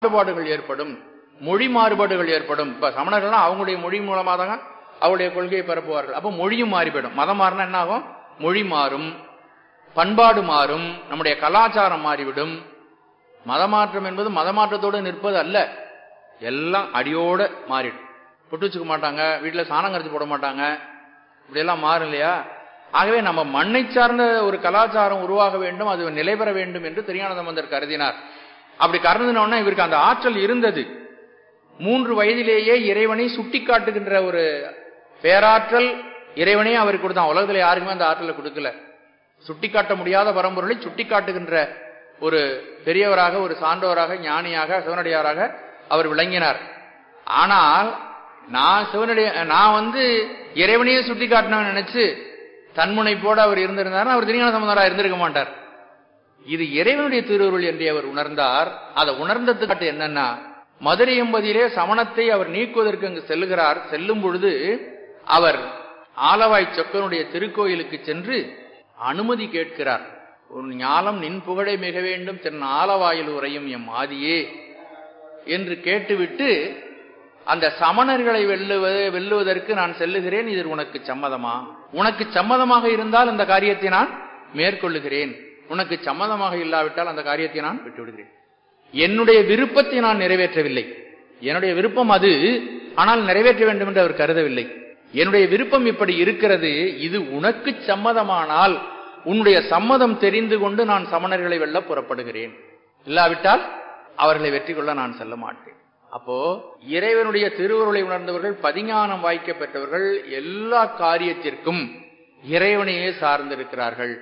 மாறுபாடுகள் ஏற்படும் மொழி மாறுபாடுகள் ஏற்படும் இப்ப சமணர்கள்லாம் அவங்களுடைய மொழி மூலமா தாங்க அவருடைய கொள்கையை பரப்புவார்கள் அப்ப மொழியும் மாறிவிடும் மதம் மாறினா என்ன ஆகும் மொழி மாறும் பண்பாடு மாறும் நம்முடைய கலாச்சாரம் மாறிவிடும் மதமாற்றம் என்பது மதமாற்றத்தோடு நிற்பது அல்ல எல்லாம் அடியோட மாறிடும் பொட்டு வச்சுக்க மாட்டாங்க வீட்டுல சாணம் கரைச்சு போட மாட்டாங்க இப்படியெல்லாம் மாறும் இல்லையா ஆகவே நம்ம மண்ணை சார்ந்த ஒரு கலாச்சாரம் உருவாக வேண்டும் அது நிலை பெற வேண்டும் என்று திருஞான சம்பந்தர் கருதினார் அப்படி கருதினோன்னா இவருக்கு அந்த ஆற்றல் இருந்தது மூன்று வயதிலேயே இறைவனை சுட்டி காட்டுகின்ற ஒரு பேராற்றல் இறைவனே அவருக்கு கொடுத்தான் உலகத்துல யாருக்குமே அந்த ஆற்றலை கொடுக்கல சுட்டி காட்ட முடியாத பரம்பொருளை சுட்டி காட்டுகின்ற ஒரு பெரியவராக ஒரு சான்றோராக ஞானியாக சிவனடியாராக அவர் விளங்கினார் ஆனால் நான் சிவனுடைய நான் வந்து இறைவனையே சுட்டி காட்டணும்னு நினைச்சு தன்முனைப்போட அவர் இருந்திருந்தார் அவர் திருஞான சம்பந்தரா இருந்திருக்க மாட்டார் இது இறைவனுடைய திருவுருள் என்று அவர் உணர்ந்தார் அதை உணர்ந்ததுக்கு என்னன்னா மதுரை எம்பதியிலே சமணத்தை அவர் நீக்குவதற்கு அங்கு செல்லுகிறார் செல்லும் பொழுது அவர் ஆலவாய் சொக்கனுடைய திருக்கோயிலுக்கு சென்று அனுமதி கேட்கிறார் உன் ஞாலம் நின் புகழை மிக வேண்டும் தென் ஆலவாயில் உரையும் எம் ஆதியே என்று கேட்டுவிட்டு அந்த சமணர்களை வெல்லுவது வெல்லுவதற்கு நான் செல்லுகிறேன் இது உனக்கு சம்மதமா உனக்கு சம்மதமாக இருந்தால் அந்த காரியத்தை நான் மேற்கொள்ளுகிறேன் உனக்கு சம்மதமாக இல்லாவிட்டால் அந்த காரியத்தை நான் விட்டுவிடுகிறேன் என்னுடைய விருப்பத்தை நான் நிறைவேற்றவில்லை என்னுடைய விருப்பம் அது ஆனால் நிறைவேற்ற வேண்டும் என்று அவர் கருதவில்லை என்னுடைய விருப்பம் இப்படி இருக்கிறது இது உனக்கு சம்மதமானால் உன்னுடைய சம்மதம் தெரிந்து கொண்டு நான் சமணர்களை வெல்ல புறப்படுகிறேன் இல்லாவிட்டால் அவர்களை வெற்றி கொள்ள நான் செல்ல மாட்டேன் அப்போ இறைவனுடைய திருவுருளை உணர்ந்தவர்கள் பதிஞானம் வாய்க்க பெற்றவர்கள் எல்லா காரியத்திற்கும் இறைவனையே சார்ந்திருக்கிறார்கள்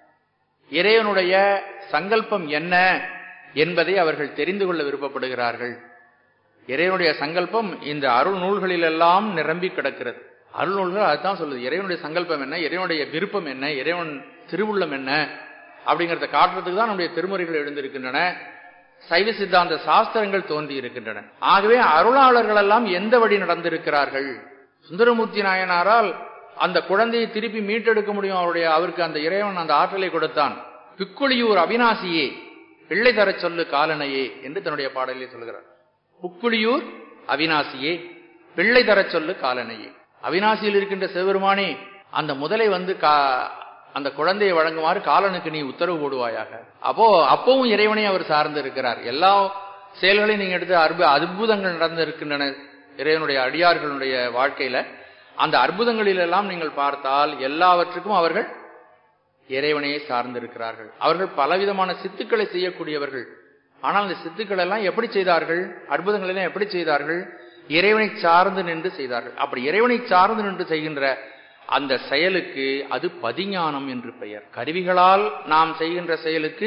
இறைவனுடைய சங்கல்பம் என்ன என்பதை அவர்கள் தெரிந்து கொள்ள விருப்பப்படுகிறார்கள் இறைவனுடைய சங்கல்பம் இந்த அருள் நூல்களிலெல்லாம் நிரம்பி கிடக்கிறது அருள் நூல்கள் அதுதான் சொல்லுது இறைவனுடைய சங்கல்பம் என்ன இறைவனுடைய விருப்பம் என்ன இறைவன் திருவுள்ளம் என்ன அப்படிங்கறத காட்டுறதுக்கு தான் நம்முடைய திருமுறைகள் எழுந்திருக்கின்றன சைவ சித்தாந்த சாஸ்திரங்கள் தோன்றி இருக்கின்றன ஆகவே அருளாளர்கள் எல்லாம் எந்த வழி நடந்திருக்கிறார்கள் சுந்தரமூர்த்தி நாயனாரால் அந்த குழந்தையை திருப்பி மீட்டெடுக்க முடியும் அவருடைய அவருக்கு அந்த இறைவன் அந்த ஆற்றலை கொடுத்தான் பிக்குளியூர் அவினாசியே பிள்ளை தர சொல்லு காலனையே என்று தன்னுடைய பாடலில் சொல்கிறார் புக்குளியூர் அவினாசியே பிள்ளை தர சொல்லு காலனையே அவினாசியில் இருக்கின்ற சிவபெருமானே அந்த முதலை வந்து அந்த குழந்தையை வழங்குமாறு காலனுக்கு நீ உத்தரவு போடுவாயாக அப்போ அப்பவும் இறைவனை அவர் சார்ந்து இருக்கிறார் எல்லா செயல்களையும் நீங்க எடுத்து அற்பு அற்புதங்கள் நடந்து இருக்கின்றன இறைவனுடைய அடியார்களுடைய வாழ்க்கையில அந்த அற்புதங்களில் எல்லாம் நீங்கள் பார்த்தால் எல்லாவற்றுக்கும் அவர்கள் இறைவனையே சார்ந்திருக்கிறார்கள் அவர்கள் பலவிதமான சித்துக்களை செய்யக்கூடியவர்கள் ஆனால் அந்த சித்துக்கள் எல்லாம் எப்படி செய்தார்கள் அற்புதங்கள் எல்லாம் எப்படி செய்தார்கள் இறைவனை சார்ந்து நின்று செய்தார்கள் அப்படி இறைவனை சார்ந்து நின்று செய்கின்ற அந்த செயலுக்கு அது பதிஞானம் என்று பெயர் கருவிகளால் நாம் செய்கின்ற செயலுக்கு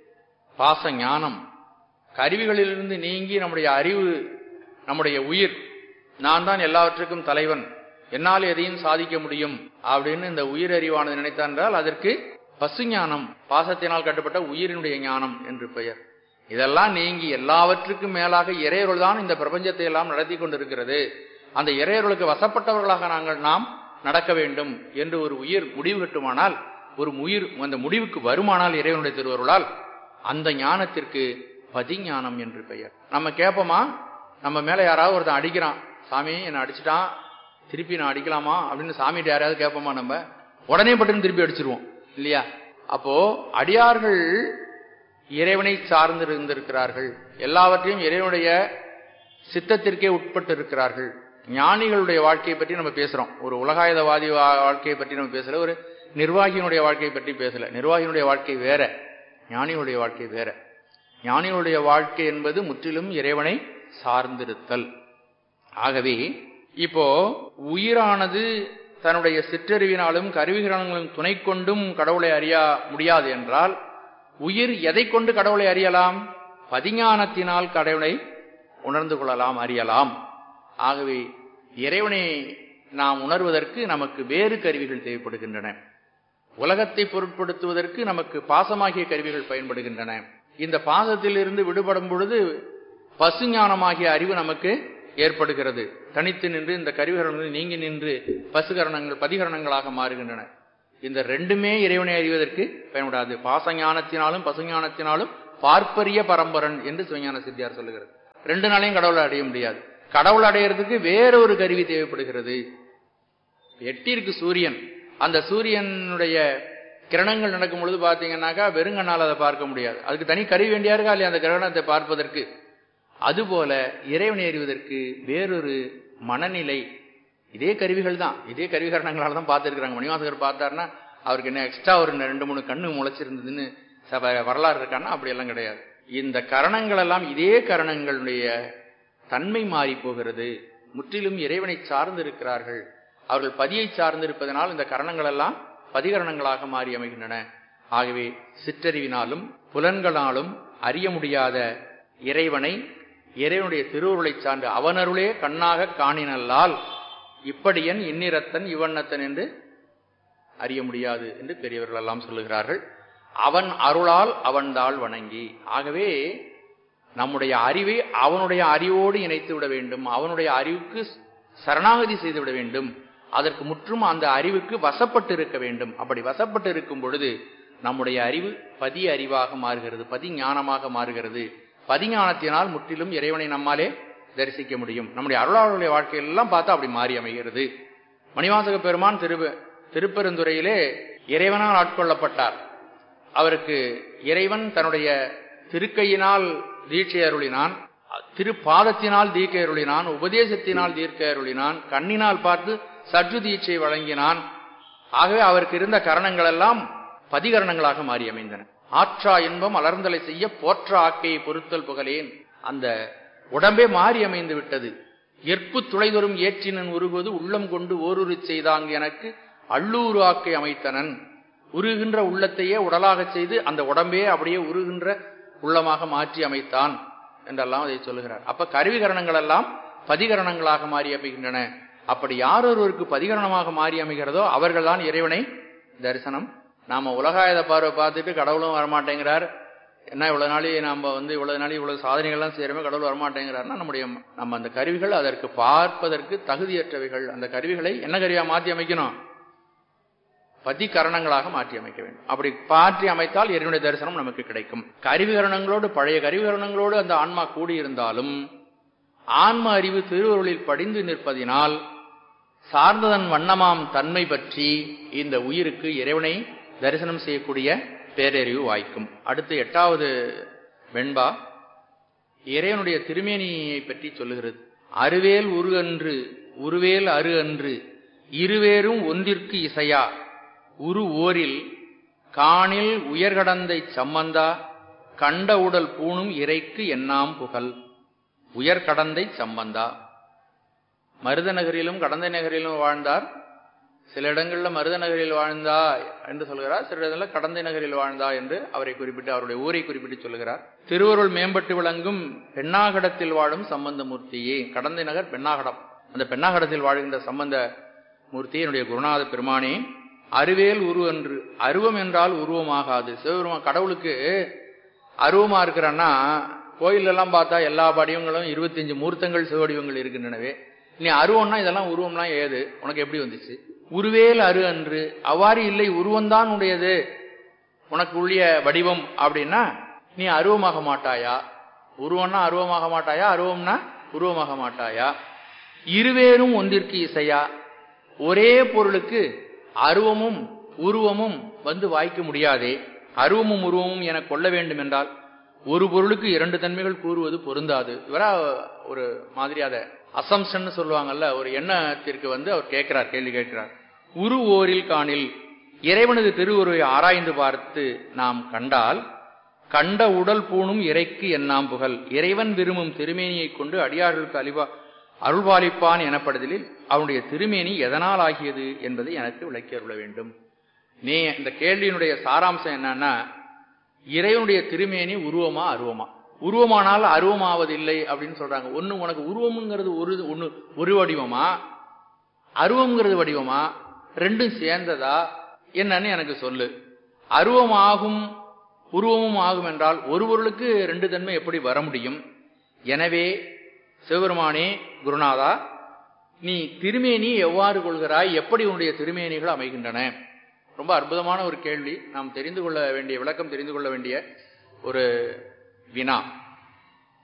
பாச ஞானம் கருவிகளிலிருந்து நீங்கி நம்முடைய அறிவு நம்முடைய உயிர் நான் தான் எல்லாவற்றுக்கும் தலைவன் என்னால் எதையும் சாதிக்க முடியும் அப்படின்னு இந்த உயிர் அறிவானது நினைத்தால் அதற்கு பசு ஞானம் பாசத்தினால் கட்டப்பட்ட உயிரினுடைய ஞானம் என்று பெயர் இதெல்லாம் நீங்கி எல்லாவற்றுக்கும் மேலாக இறையருள் தான் இந்த பிரபஞ்சத்தை எல்லாம் நடத்தி கொண்டிருக்கிறது அந்த இறையருளுக்கு வசப்பட்டவர்களாக நாங்கள் நாம் நடக்க வேண்டும் என்று ஒரு உயிர் முடிவு கட்டுமானால் ஒரு உயிர் அந்த முடிவுக்கு வருமானால் இறைவனுடைய திருவருளால் அந்த ஞானத்திற்கு பதிஞானம் என்று பெயர் நம்ம கேட்போமா நம்ம மேல யாராவது ஒருத்தன் அடிக்கிறான் சாமி என்னை அடிச்சிட்டான் திருப்பி நான் அடிக்கலாமா அப்படின்னு சாமிகிட்ட யாராவது கேட்போமா நம்ம உடனே பட்டுன்னு திருப்பி அடிச்சிருவோம் இல்லையா அப்போ அடியார்கள் இறைவனை சார்ந்து இருந்திருக்கிறார்கள் எல்லாவற்றையும் இறைவனுடைய சித்தத்திற்கே உட்பட்டு இருக்கிறார்கள் ஞானிகளுடைய வாழ்க்கையை பற்றி நம்ம பேசுறோம் ஒரு உலகாயுதவாதி வாழ்க்கையை பற்றி நம்ம பேசல ஒரு நிர்வாகியினுடைய வாழ்க்கையை பற்றி பேசல நிர்வாகியினுடைய வாழ்க்கை வேற ஞானிகளுடைய வாழ்க்கை வேற ஞானிகளுடைய வாழ்க்கை என்பது முற்றிலும் இறைவனை சார்ந்திருத்தல் ஆகவே இப்போ உயிரானது தன்னுடைய சிற்றறிவினாலும் கருவிகரணங்களும் துணை கொண்டும் கடவுளை அறிய முடியாது என்றால் உயிர் எதை கொண்டு கடவுளை அறியலாம் பதிஞானத்தினால் கடவுளை உணர்ந்து கொள்ளலாம் அறியலாம் ஆகவே இறைவனை நாம் உணர்வதற்கு நமக்கு வேறு கருவிகள் தேவைப்படுகின்றன உலகத்தை பொருட்படுத்துவதற்கு நமக்கு பாசமாகிய கருவிகள் பயன்படுகின்றன இந்த பாசத்திலிருந்து விடுபடும் பொழுது பசுஞானமாகிய அறிவு நமக்கு ஏற்படுகிறது தனித்து நின்று இந்த கருவிகரணங்கள் நீங்கி நின்று பசுகரணங்கள் பதிகரணங்களாக மாறுகின்றன இந்த ரெண்டுமே இறைவனை அறிவதற்கு பயன்படாது பாசஞானத்தினாலும் பசுஞானத்தினாலும் பார்ப்பரிய பரம்பரன் என்று சிவஞான சித்தியார் சொல்லுகிறது ரெண்டு நாளையும் கடவுளை அடைய முடியாது கடவுள் அடையிறதுக்கு வேறொரு கருவி தேவைப்படுகிறது எட்டி இருக்கு சூரியன் அந்த சூரியனுடைய கிரணங்கள் நடக்கும் பொழுது பாத்தீங்கன்னாக்கா வெறுங்கண்ணால் அதை பார்க்க முடியாது அதுக்கு தனி கருவி வேண்டியா இருக்கா இல்லையா அந்த கிரகணத்தை பார்ப்பதற்கு அதுபோல இறைவனை அறிவதற்கு வேறொரு மனநிலை இதே கருவிகள் தான் இதே கருவிகரணங்களால தான் பார்த்துருக்காங்க மணிவாசகர் பார்த்தாருன்னா அவருக்கு என்ன எக்ஸ்ட்ரா ஒரு ரெண்டு மூணு கண்ணு முளைச்சிருந்ததுன்னு சப வரலாறு இருக்கான்னா அப்படியெல்லாம் கிடையாது இந்த கரணங்கள் எல்லாம் இதே கரணங்களுடைய தன்மை மாறி போகிறது முற்றிலும் இறைவனை சார்ந்து இருக்கிறார்கள் அவர்கள் பதியை சார்ந்து இருப்பதனால் இந்த கரணங்கள் எல்லாம் பதிகரணங்களாக மாறி அமைகின்றன ஆகவே சிற்றறிவினாலும் புலன்களாலும் அறிய முடியாத இறைவனை இறைவனுடைய திருவுருளை சார்ந்து அவனருளே கண்ணாக காணினல்லால் இப்படியன் இன்னிரத்தன் இவண்ணத்தன் என்று அறிய முடியாது என்று பெரியவர்கள் எல்லாம் சொல்லுகிறார்கள் அவன் அருளால் அவன்தாள் வணங்கி ஆகவே நம்முடைய அறிவை அவனுடைய அறிவோடு இணைத்து விட வேண்டும் அவனுடைய அறிவுக்கு சரணாகதி செய்து விட வேண்டும் அதற்கு முற்றும் அந்த அறிவுக்கு வசப்பட்டு இருக்க வேண்டும் அப்படி வசப்பட்டு இருக்கும் பொழுது நம்முடைய அறிவு பதி அறிவாக மாறுகிறது பதி ஞானமாக மாறுகிறது பதிஞானத்தினால் முற்றிலும் இறைவனை நம்மாலே தரிசிக்க முடியும் நம்முடைய அருளாளருடைய வாழ்க்கையெல்லாம் பார்த்தா அப்படி மாறி அமைகிறது மணிவாசக பெருமான் திரு திருப்பெருந்துறையிலே இறைவனால் ஆட்கொள்ளப்பட்டார் அவருக்கு இறைவன் தன்னுடைய திருக்கையினால் தீட்சை அருளினான் திருப்பாதத்தினால் தீர்க்க அருளினான் உபதேசத்தினால் தீர்க்க அருளினான் கண்ணினால் பார்த்து சற்று தீட்சை வழங்கினான் ஆகவே அவருக்கு இருந்த கரணங்கள் எல்லாம் பதிகரணங்களாக மாறி அமைந்தன ஆற்றா இன்பம் அலர்ந்தலை செய்ய போற்ற ஆக்கையை பொருத்தல் புகழேன் அந்த உடம்பே மாறி அமைந்து விட்டது எற்பு துளைதொரும் ஏற்றினன் உருகுவது உள்ளம் கொண்டு ஓருரு செய்தாங்க எனக்கு அள்ளூர் ஆக்கை அமைத்தனன் உருகின்ற உள்ளத்தையே உடலாக செய்து அந்த உடம்பே அப்படியே உருகின்ற உள்ளமாக மாற்றி அமைத்தான் என்றெல்லாம் அதை சொல்லுகிறார் அப்ப கருவிகரணங்கள் எல்லாம் பதிகரணங்களாக மாறி அமைகின்றன அப்படி யார் ஒருவருக்கு பதிகரணமாக மாறி அமைகிறதோ அவர்கள் தான் இறைவனை தரிசனம் நாம உலகாயுத பார்வை பார்த்துட்டு கடவுளும் வரமாட்டேங்கிறார் என்ன இவ்வளவு நாளி நாம வந்து இவ்வளவு நாளி இவ்வளவு சாதனைகள்லாம் செய்யறோமே கடவுள் வரமாட்டேங்கிறாருன்னா நம்முடைய நம்ம அந்த கருவிகள் அதற்கு பார்ப்பதற்கு தகுதியற்றவைகள் அந்த கருவிகளை என்ன கருவியா மாற்றி அமைக்கணும் பதிகரணங்களாக மாற்றி அமைக்க வேண்டும் அப்படி மாற்றி அமைத்தால் இறைவனுடைய தரிசனம் நமக்கு கிடைக்கும் கருவிகரணங்களோடு பழைய கருவிகரணங்களோடு அந்த ஆன்மா கூடியிருந்தாலும் ஆன்ம அறிவு திருவருளில் படிந்து நிற்பதினால் சார்ந்ததன் வண்ணமாம் தன்மை பற்றி இந்த உயிருக்கு இறைவனை தரிசனம் செய்யக்கூடிய பேரறிவு வாய்க்கும் அடுத்து எட்டாவது வெண்பா இறைவனுடைய திருமேனியை பற்றி சொல்லுகிறது அருவேல் உரு அன்று உருவேல் அரு அன்று இருவேரும் ஒன்றிற்கு இசையா உரு ஓரில் காணில் உயர்கடந்தை சம்மந்தா கண்ட உடல் பூணும் இறைக்கு எண்ணாம் புகழ் உயர்கடந்தை சம்பந்தா மருத நகரிலும் கடந்தை நகரிலும் வாழ்ந்தார் சில இடங்கள்ல மருத நகரில் வாழ்ந்தா என்று சொல்கிறார் சில இடங்களில் கடந்தை நகரில் வாழ்ந்தா என்று அவரை குறிப்பிட்டு அவருடைய ஊரை குறிப்பிட்டு சொல்லுகிறார் திருவருள் மேம்பட்டு விளங்கும் பெண்ணாகடத்தில் வாழும் சம்பந்த மூர்த்தியே கடந்தை நகர் பெண்ணாகடம் அந்த பெண்ணாகடத்தில் வாழ்கின்ற சம்பந்த மூர்த்தி என்னுடைய குருநாத பெருமானே அருவேல் உரு என்று அருவம் என்றால் உருவமாகாது சிவபெருமா கடவுளுக்கு அருவமா இருக்கிறான்னா கோயில் எல்லாம் பார்த்தா எல்லா வடிவங்களும் இருபத்தஞ்சு மூர்த்தங்கள் சிவடிவங்கள் இருக்கின்றனவே நீ அருவம்னா இதெல்லாம் உருவம்லாம் ஏது உனக்கு எப்படி வந்துச்சு உருவேல் அரு அன்று அவ்வாறு இல்லை உருவம்தான் உடையது உனக்கு உள்ள வடிவம் அப்படின்னா நீ அருவமாக மாட்டாயா உருவம்னா அருவமாக மாட்டாயா அருவம்னா உருவமாக மாட்டாயா இருவேரும் ஒன்றிற்கு இசையா ஒரே பொருளுக்கு அருவமும் உருவமும் வந்து வாய்க்க முடியாதே அருவமும் உருவமும் என கொள்ள வேண்டும் என்றால் ஒரு பொருளுக்கு இரண்டு தன்மைகள் கூறுவது பொருந்தாது இவரா ஒரு மாதிரி அதை அசம்ஷன் சொல்லுவாங்கல்ல ஒரு எண்ணத்திற்கு வந்து அவர் கேட்கிறார் கேள்வி கேட்கிறார் உரு ஓரில் காணில் இறைவனது திருவுருவை ஆராய்ந்து பார்த்து நாம் கண்டால் கண்ட உடல் பூணும் இறைக்கு எண்ணாம் புகழ் இறைவன் விரும்பும் திருமேனியை கொண்டு அடியார்களுக்கு அழிவா அருள்பாலிப்பான் எனப்படுதலில் அவனுடைய திருமேனி எதனால் ஆகியது என்பதை எனக்கு விளக்கி அருள வேண்டும் நீ இந்த கேள்வியினுடைய சாராம்சம் என்னன்னா இறைவனுடைய திருமேனி உருவமா அருவமா உருவமானால் அருவமாவதில்லை அப்படின்னு சொல்றாங்க ஒண்ணு உனக்கு உருவம்ங்கிறது ஒரு ஒண்ணு ஒரு வடிவமா அருவம்ங்கிறது வடிவமா ரெண்டும் சேர்ந்ததா என்னன்னு எனக்கு சொல்லு அருவமாகும் உருவமும் ஆகும் என்றால் ஒரு பொருளுக்கு ரெண்டு தன்மை எப்படி வர முடியும் எனவே சிவபெருமானே குருநாதா நீ திருமேனி எவ்வாறு கொள்கிறாய் எப்படி உன்னுடைய திருமேனிகள் அமைகின்றன ரொம்ப அற்புதமான ஒரு கேள்வி நாம் தெரிந்து கொள்ள வேண்டிய விளக்கம் தெரிந்து கொள்ள வேண்டிய ஒரு வினா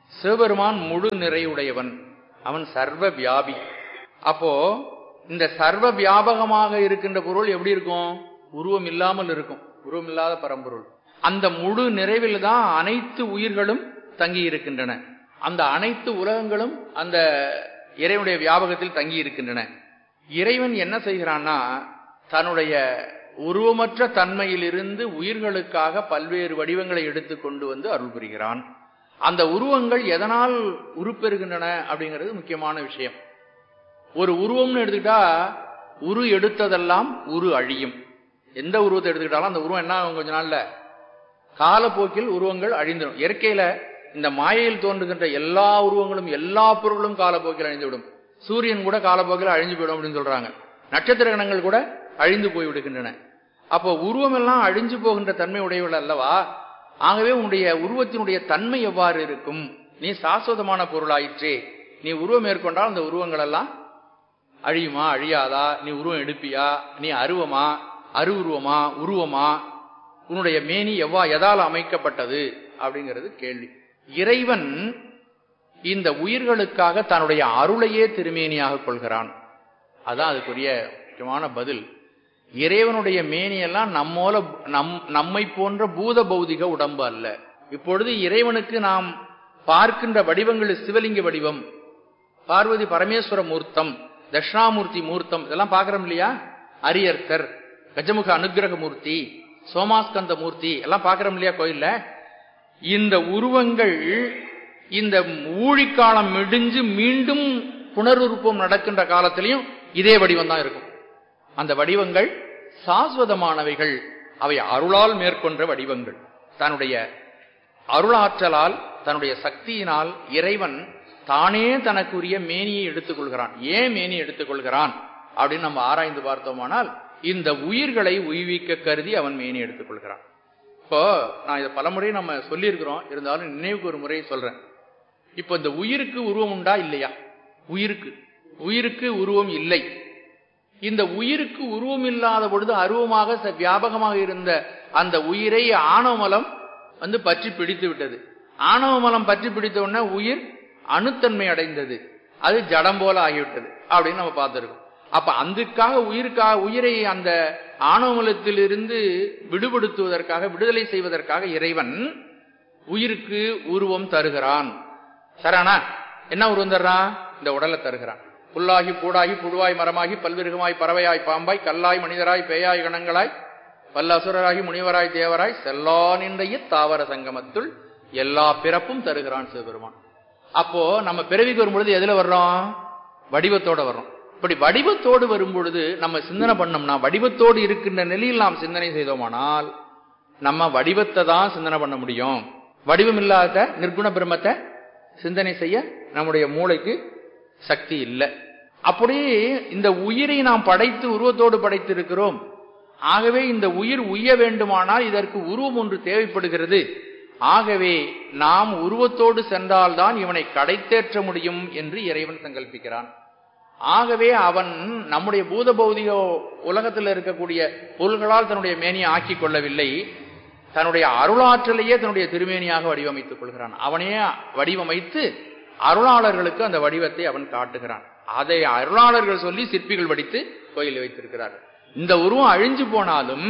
சிவபெருமான் முழு நிறையுடையவன் அவன் சர்வ வியாபி அப்போ இந்த சர்வ வியாபகமாக இருக்கின்ற பொருள் எப்படி இருக்கும் உருவம் இல்லாமல் இருக்கும் உருவம் இல்லாத பரம்பொருள் அந்த முழு நிறைவில் தான் அனைத்து உயிர்களும் தங்கி இருக்கின்றன அந்த அனைத்து உலகங்களும் அந்த இறைவனுடைய வியாபகத்தில் தங்கி இருக்கின்றன இறைவன் என்ன செய்கிறான்னா தன்னுடைய உருவமற்ற தன்மையிலிருந்து உயிர்களுக்காக பல்வேறு வடிவங்களை எடுத்து கொண்டு வந்து அருள் புரிகிறான் அந்த உருவங்கள் எதனால் உருப்பெறுகின்றன அப்படிங்கிறது முக்கியமான விஷயம் ஒரு உருவம்னு எடுத்துக்கிட்டா உரு எடுத்ததெல்லாம் உரு அழியும் எந்த உருவத்தை எடுத்துக்கிட்டாலும் அந்த உருவம் என்ன ஆகும் கொஞ்ச நாள்ல காலப்போக்கில் உருவங்கள் அழிந்துடும் இயற்கையில இந்த மாயையில் தோன்றுகின்ற எல்லா உருவங்களும் எல்லா பொருளும் காலப்போக்கில் அழிந்துவிடும் சூரியன் கூட காலப்போக்கில் அழிஞ்சு போயிடும் அப்படின்னு சொல்றாங்க நட்சத்திர கணங்கள் கூட அழிந்து போய் விடுகின்றன அப்போ உருவம் எல்லாம் அழிஞ்சு போகின்ற தன்மை உடையவள் அல்லவா ஆகவே உன்னுடைய உருவத்தினுடைய தன்மை எவ்வாறு இருக்கும் நீ சாஸ்வதமான பொருளாயிற்றே நீ உருவம் மேற்கொண்டால் அந்த உருவங்கள் எல்லாம் அழியுமா அழியாதா நீ உருவம் எடுப்பியா நீ அருவமா அருவுருவமா உருவமா உன்னுடைய மேனி எவ்வா எதால் அமைக்கப்பட்டது அப்படிங்கிறது கேள்வி இறைவன் இந்த உயிர்களுக்காக தன்னுடைய அருளையே திருமேனியாக கொள்கிறான் அதான் அதுக்குரிய முக்கியமான பதில் இறைவனுடைய மேனியெல்லாம் நம்மோல நம் நம்மை போன்ற பூத பௌதிக உடம்பு அல்ல இப்பொழுது இறைவனுக்கு நாம் பார்க்கின்ற வடிவங்கள் சிவலிங்க வடிவம் பார்வதி பரமேஸ்வர மூர்த்தம் தட்சிணாமூர்த்தி மூர்த்தம் இதெல்லாம் பார்க்கிறோம் இல்லையா அரியர்த்தர் கஜமுக அனுகிரக மூர்த்தி சோமாஸ்கந்த மூர்த்தி எல்லாம் பார்க்கிறோம் இல்லையா கோயில்ல இந்த உருவங்கள் இந்த ஊழிக்காலம் மிடிஞ்சு மீண்டும் புனருருப்பம் நடக்கின்ற காலத்திலையும் இதே வடிவம் தான் இருக்கும் அந்த வடிவங்கள் சாஸ்வதமானவைகள் அவை அருளால் மேற்கொண்ட வடிவங்கள் தன்னுடைய அருளாற்றலால் தன்னுடைய சக்தியினால் இறைவன் தானே தனக்குரிய மேனியை எடுத்துக்கொள்கிறான் ஏன் மேனி எடுத்துக்கொள்கிறான் அப்படின்னு நம்ம ஆராய்ந்து பார்த்தோமானால் இந்த உயிர்களை உய்விக்க கருதி அவன் மேனி எடுத்துக்கொள்கிறான் இப்போ நான் இதை பலமுறை நம்ம சொல்லியிருக்கிறோம் இருந்தாலும் நினைவுக்கு ஒரு முறை சொல்றேன் இப்போ இந்த உயிருக்கு உருவம் உண்டா இல்லையா உயிருக்கு உயிருக்கு உருவம் இல்லை இந்த உயிருக்கு உருவம் இல்லாத பொழுது அருவமாக ச- வியாபகமாக இருந்த அந்த உயிரை ஆணவமலம் வந்து பற்றி பிடித்து விட்டது ஆணவமலம் பற்றி பிடித்த உடனே உயிர் அணுத்தன்மை அடைந்தது அது ஜடம் போல ஆகிவிட்டது அப்படின்னு நம்ம பார்த்திருக்கோம் அப்ப அதுக்காக உயிருக்காக உயிரை அந்த ஆணவமலத்திலிருந்து விடுபடுத்துவதற்காக விடுதலை செய்வதற்காக இறைவன் உயிருக்கு உருவம் தருகிறான் சரானா என்ன உருவம் தர்றான் இந்த உடலை தருகிறான் புல்லாகி பூடாகி புழுவாய் மரமாகி பல்விருகமாய் பறவையாய் பாம்பாய் கல்லாய் மனிதராய் பேயாய் கணங்களாய் பல்லசுரராகி முனிவராய் தேவராய் செல்லா நின்றைய தாவர சங்கமத்துள் எல்லா பிறப்பும் தருகிறான் சிவபெருமான் அப்போ நம்ம பிறவிக்கு வரும்பொழுது எதுல வர்றோம் வடிவத்தோட வர்றோம் இப்படி வடிவத்தோடு வரும்பொழுது நம்ம சிந்தனை பண்ணோம்னா வடிவத்தோடு இருக்கின்ற நிலையில் நாம் சிந்தனை செய்தோமானால் நம்ம வடிவத்தை தான் சிந்தனை பண்ண முடியும் வடிவம் இல்லாத நிர்குண பிரம்மத்தை சிந்தனை செய்ய நம்முடைய மூளைக்கு சக்தி இல்லை அப்படி இந்த உயிரை நாம் படைத்து உருவத்தோடு படைத்திருக்கிறோம் ஆகவே இந்த உயிர் உய்ய வேண்டுமானால் இதற்கு உருவம் ஒன்று தேவைப்படுகிறது ஆகவே நாம் உருவத்தோடு சென்றால்தான் இவனை கடைத்தேற்ற முடியும் என்று இறைவன் சங்கல்பிக்கிறான் ஆகவே அவன் நம்முடைய பூத பௌதிக உலகத்தில் இருக்கக்கூடிய பொருள்களால் தன்னுடைய மேனியை ஆக்கிக் கொள்ளவில்லை தன்னுடைய அருளாற்றலையே தன்னுடைய திருமேனியாக வடிவமைத்துக் கொள்கிறான் அவனே வடிவமைத்து அருளாளர்களுக்கு அந்த வடிவத்தை அவன் காட்டுகிறான் அதை அருளாளர்கள் சொல்லி சிற்பிகள் வடித்து கோயிலில் வைத்திருக்கிறார்கள் இந்த உருவம் அழிஞ்சு போனாலும்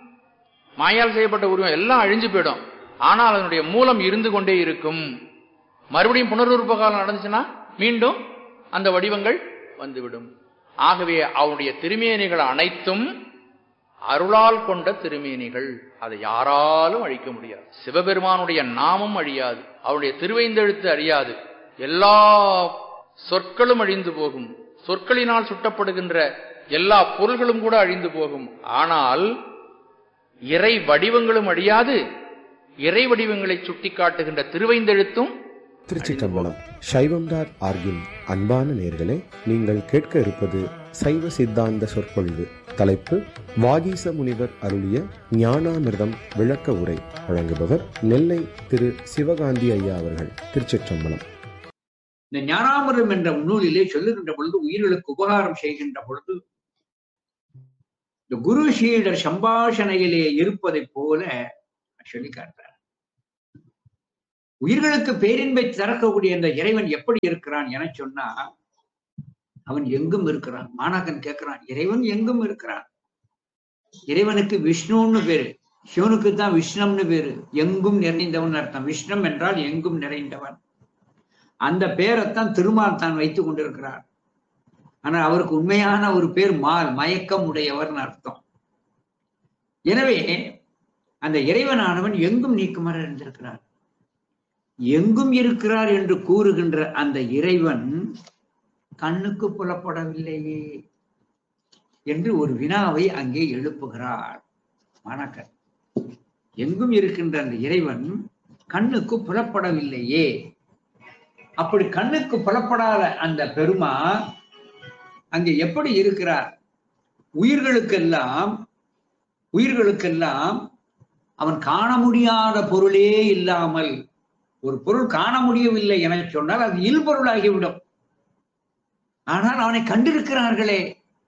மாயால் செய்யப்பட்ட உருவம் எல்லாம் அழிஞ்சு போயிடும் ஆனால் அதனுடைய மூலம் இருந்து கொண்டே இருக்கும் மறுபடியும் புனருற்ப காலம் நடந்துச்சுன்னா மீண்டும் அந்த வடிவங்கள் வந்துவிடும் ஆகவே அவனுடைய திருமேனிகள் அனைத்தும் அருளால் கொண்ட திருமேனிகள் அதை யாராலும் அழிக்க முடியாது சிவபெருமானுடைய நாமம் அழியாது அவனுடைய திருவைந்தெழுத்து அழியாது எல்லா சொற்களும் அழிந்து போகும் சொற்களினால் சுட்டப்படுகின்ற எல்லா பொருள்களும் கூட அழிந்து போகும் ஆனால் இறை வடிவங்களும் அழியாது இறை வடிவங்களை சுட்டிக்காட்டுகின்ற திருவைந்தெழுத்தும் திருச்சிற்றம்பலம் சைவம் டாட் ஆர்கின் அன்பான நேர்களே நீங்கள் கேட்க இருப்பது சைவ சித்தாந்த சொற்பொழிவு தலைப்பு வாகீச முனிவர் அருளிய ஞானாமிர்தம் விளக்க உரை வழங்குபவர் நெல்லை திரு சிவகாந்தி ஐயா அவர்கள் திருச்சிற்றம்பலம் இந்த ஞானாமிரம் என்ற நூலிலே சொல்லுகின்ற பொழுது உயிர்களுக்கு உபகாரம் செய்கின்ற பொழுது இந்த குரு சீடர் சம்பாஷணையிலே இருப்பதைப் போல சொல்லி காட்டுறார் உயிர்களுக்கு பேரின்பை திறக்கக்கூடிய அந்த இறைவன் எப்படி இருக்கிறான் என சொன்னா அவன் எங்கும் இருக்கிறான் மாணாக்கன் கேட்கிறான் இறைவன் எங்கும் இருக்கிறான் இறைவனுக்கு விஷ்ணுன்னு பேரு சிவனுக்கு தான் விஷ்ணம்னு பேரு எங்கும் நிறைந்தவன் அர்த்தம் விஷ்ணம் என்றால் எங்கும் நிறைந்தவன் அந்த பேரைத்தான் திருமால் தான் வைத்துக் கொண்டிருக்கிறார் ஆனா அவருக்கு உண்மையான ஒரு பேர் மால் மயக்கம் உடையவர்னு அர்த்தம் எனவே அந்த இறைவனானவன் எங்கும் நீக்குமர இருந்திருக்கிறார் எங்கும் இருக்கிறார் என்று கூறுகின்ற அந்த இறைவன் கண்ணுக்கு புலப்படவில்லையே என்று ஒரு வினாவை அங்கே எழுப்புகிறார் மாணாக்கர் எங்கும் இருக்கின்ற அந்த இறைவன் கண்ணுக்கு புலப்படவில்லையே அப்படி கண்ணுக்கு புலப்படாத அந்த பெருமா அங்கே எப்படி இருக்கிறார் உயிர்களுக்கெல்லாம் உயிர்களுக்கெல்லாம் அவன் காண முடியாத பொருளே இல்லாமல் ஒரு பொருள் காண முடியவில்லை என சொன்னால் அது இல்பொருளாகிவிடும் ஆனால் அவனை கண்டிருக்கிறார்களே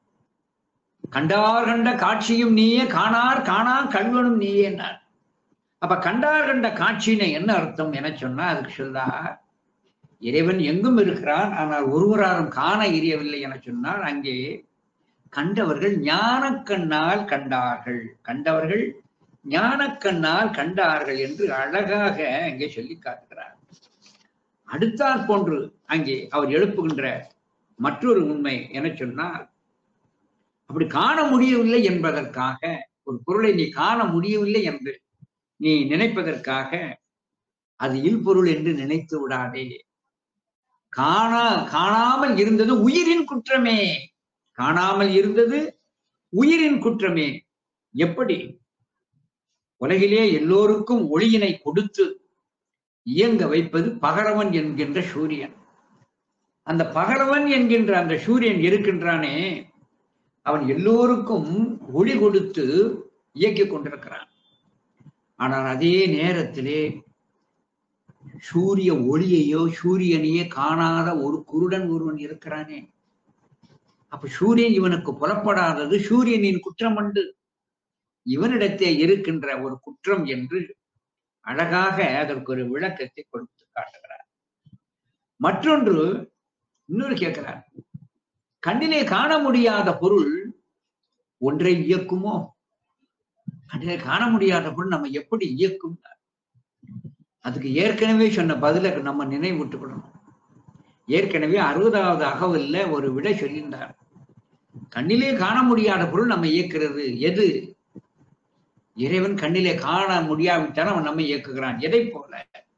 கண்டார் கண்ட காட்சியும் நீயே காணார் காணா கல்வனும் நீயே என்றார் அப்ப கண்டார் கண்ட காட்சியினை என்ன அர்த்தம் என சொன்னா அதுக்கு சொல்லா இறைவன் எங்கும் இருக்கிறான் ஆனால் ஒருவராரும் காண இயவில்லை என சொன்னால் அங்கே கண்டவர்கள் ஞானக்கண்ணால் கண்டார்கள் கண்டவர்கள் ஞானக்கண்ணால் கண்டார்கள் என்று அழகாக அங்கே சொல்லி காட்டுகிறார் அடுத்தாற் போன்று அங்கே அவர் எழுப்புகின்ற மற்றொரு உண்மை என சொன்னால் அப்படி காண முடியவில்லை என்பதற்காக ஒரு பொருளை நீ காண முடியவில்லை என்று நீ நினைப்பதற்காக அது இல்பொருள் என்று நினைத்து விடாதே காணா காணாமல் இருந்தது உயிரின் குற்றமே காணாமல் இருந்தது உயிரின் குற்றமே எப்படி உலகிலே எல்லோருக்கும் ஒளியினை கொடுத்து இயங்க வைப்பது பகலவன் என்கின்ற சூரியன் அந்த பகலவன் என்கின்ற அந்த சூரியன் இருக்கின்றானே அவன் எல்லோருக்கும் ஒளி கொடுத்து இயக்கிக் கொண்டிருக்கிறான் ஆனால் அதே நேரத்திலே சூரிய ஒளியையோ சூரியனையே காணாத ஒரு குருடன் ஒருவன் இருக்கிறானே அப்ப சூரியன் இவனுக்கு புலப்படாதது சூரியனின் குற்றம் உண்டு இவனிடத்தே இருக்கின்ற ஒரு குற்றம் என்று அழகாக அதற்கு ஒரு விளக்கத்தை கொடுத்து காட்டுகிறார் மற்றொன்று இன்னொரு கேட்கிறார் கண்ணிலே காண முடியாத பொருள் ஒன்றை இயக்குமோ கண்ணிலே காண முடியாத பொருள் நம்ம எப்படி இயக்கும் அதுக்கு ஏற்கனவே சொன்ன பதில நம்ம நினைவூட்டுக்கணும் ஏற்கனவே அறுபதாவது அகவல்ல ஒரு விடை சொல்லியிருந்தார் கண்ணிலே காண முடியாத பொருள் நம்ம இயக்குறது எது இறைவன் கண்ணிலே காண முடியாவிட்டால் அவன் நம்மை இயக்குகிறான் எதை போல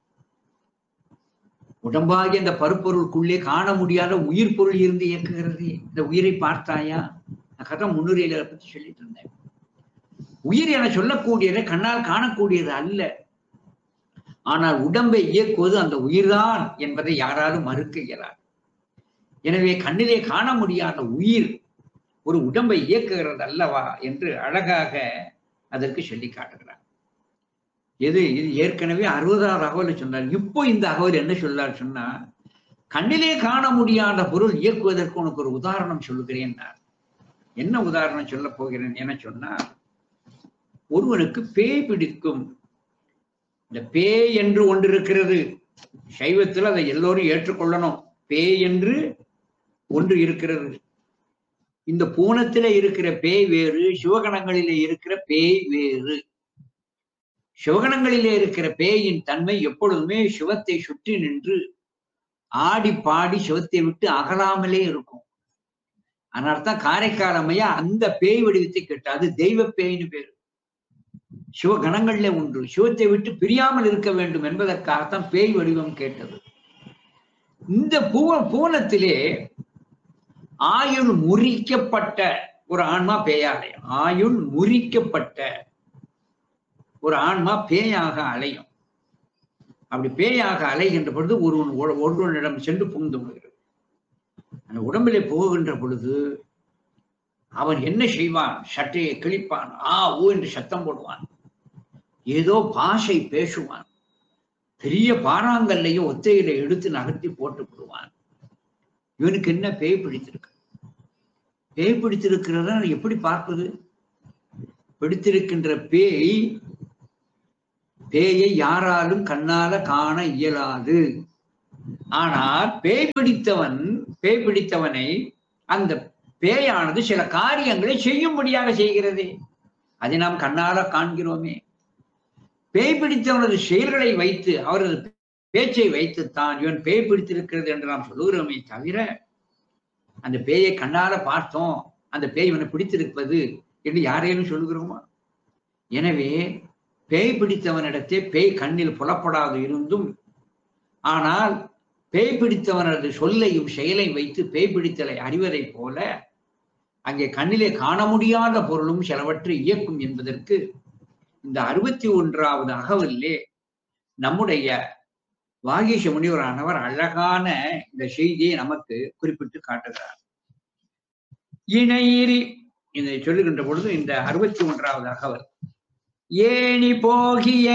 உடம்பாகிய இந்த பருப்பொருளுக்குள்ளே காண முடியாத உயிர் பொருள் இருந்து இயக்குகிறது இந்த உயிரை பார்த்தாயா நான் கதை முன்னுரையில அதை பத்தி சொல்லிட்டு இருந்தேன் உயிர் என சொல்லக்கூடியதை கண்ணால் காணக்கூடியது அல்ல ஆனால் உடம்பை இயக்குவது அந்த உயிர்தான் என்பதை யாராலும் மறுக்க இயலாது எனவே கண்ணிலே காண முடியாத உயிர் ஒரு உடம்பை இயக்குகிறது அல்லவா என்று அழகாக அதற்கு சொல்லி காட்டுகிறார் எது இது ஏற்கனவே அறுபதாவது அகவலை சொன்னார் இப்போ இந்த அகவல் என்ன சொல்லார் சொன்னா கண்ணிலே காண முடியாத பொருள் இயக்குவதற்கு உனக்கு ஒரு உதாரணம் சொல்லுகிறேன் என்ன உதாரணம் சொல்ல போகிறேன் என சொன்னா ஒருவனுக்கு பேய் பிடிக்கும் இந்த பேய் என்று ஒன்று இருக்கிறது சைவத்தில் அதை எல்லோரும் ஏற்றுக்கொள்ளணும் பேய் என்று ஒன்று இருக்கிறது இந்த பூனத்தில இருக்கிற பேய் வேறு சிவகணங்களிலே இருக்கிற பேய் வேறு சிவகணங்களிலே இருக்கிற பேயின் தன்மை எப்பொழுதுமே சிவத்தை சுற்றி நின்று ஆடி பாடி சிவத்தை விட்டு அகலாமலே இருக்கும் அதனால்தான் காரைக்கால் அம்மையா அந்த பேய் வடிவத்தை கேட்டு அது தெய்வ பேய்னு பேரு சிவகணங்கள்ல ஒன்று சிவத்தை விட்டு பிரியாமல் இருக்க வேண்டும் என்பதற்காகத்தான் பேய் வடிவம் கேட்டது இந்த பூவ பூனத்திலே ஆயுள் முறிக்கப்பட்ட ஒரு ஆன்மா பேயாலயம் ஆயுள் முறிக்கப்பட்ட ஒரு ஆன்மா பேயாக அலையும் அப்படி பேயாக அலைகின்ற பொழுது ஒருவன் ஒருவனிடம் சென்று புகுந்து விடுகிறது அந்த உடம்பிலே போகின்ற பொழுது அவன் என்ன செய்வான் சட்டையை கிழிப்பான் ஆ ஊ என்று சத்தம் போடுவான் ஏதோ பாஷை பேசுவான் பெரிய பாறாங்கல்லையும் ஒத்தையில எடுத்து நகர்த்தி போட்டு விடுவான் இவனுக்கு என்ன பேய் பிடித்திருக்கு பேய் பிடித்திருக்கிறத எப்படி பார்ப்பது பிடித்திருக்கின்ற பேய் பேயை யாராலும் கண்ணால காண இயலாது ஆனால் பேய் பிடித்தவன் பேய் பிடித்தவனை அந்த பேயானது சில காரியங்களை செய்யும்படியாக செய்கிறது அதை நாம் கண்ணால காண்கிறோமே பேய் பிடித்தவனது செயல்களை வைத்து அவரது பேச்சை வைத்துத்தான் இவன் பேய் பிடித்திருக்கிறது என்று நாம் சொல்லுகிறோமே தவிர அந்த பேயை கண்ணால பார்த்தோம் அந்த பேய் இவனை பிடித்திருப்பது என்று யாரேனும் சொல்லுகிறோமா எனவே பேய் பிடித்தவனிடத்தே பேய் கண்ணில் புலப்படாது இருந்தும் ஆனால் பேய் பிடித்தவனது சொல்லையும் செயலை வைத்து பேய் பிடித்தலை அறிவதைப் போல அங்கே கண்ணிலே காண முடியாத பொருளும் சிலவற்றை இயக்கும் என்பதற்கு இந்த அறுபத்தி ஒன்றாவது அகவலிலே நம்முடைய வாகீஷ முனிவரானவர் அழகான இந்த செய்தியை நமக்கு குறிப்பிட்டு காட்டுகிறார் இணையிரி இதை சொல்லுகின்ற பொழுது இந்த அறுபத்தி ஒன்றாவது அகவல் ஏணி போகிய